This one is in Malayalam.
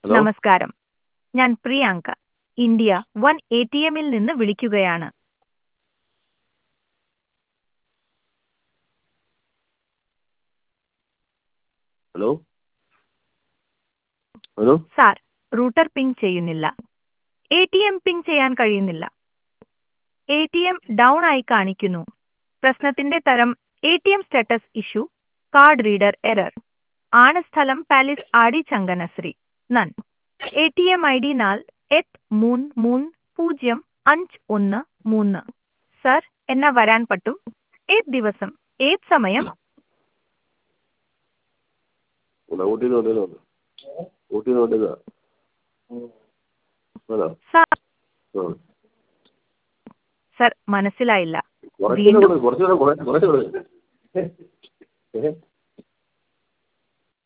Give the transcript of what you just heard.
ഹലോ നമസ്കാരം ഞാൻ Priyanka India one A T എമ്മിൽ നിന്ന് വിളിക്കുകയാണ് hello hello sir router ping ചെയ്യുന്നില്ല എ ടി എം പിങ് ചെയ്യാൻ കഴിയുന്നില്ല എ ടി എം ഡൗൺ ആയി കാണിക്കുന്നു പ്രശ്നത്തിന്റെ തരം A T M status issue card reader error ആണ് സ്ഥലം പാലിസ് ആടി ചങ്കനശ്രീ നൻ A T M I D നാൽ എട്ട് മൂന്ന് മൂന്ന് പൂജ്യം അഞ്ച് ഒന്ന് മൂന്ന് സർ എന്നാ വരാൻ പറ്റും ഏത് ദിവസം ഏത് സമയം ഇവിടെ ഊട്ടിയിൽ നിന്ന് വന്നതാണ് ഊട്ടിയിൽ നിന്ന് വന്നതാ ഹലോ സാർ ആ സർ മനസ്സിലായില്ല കുറച്ച് വീണ്ടും കൂടെ കുറച്ച് കൂടെ കുറച്ച് കൂടെ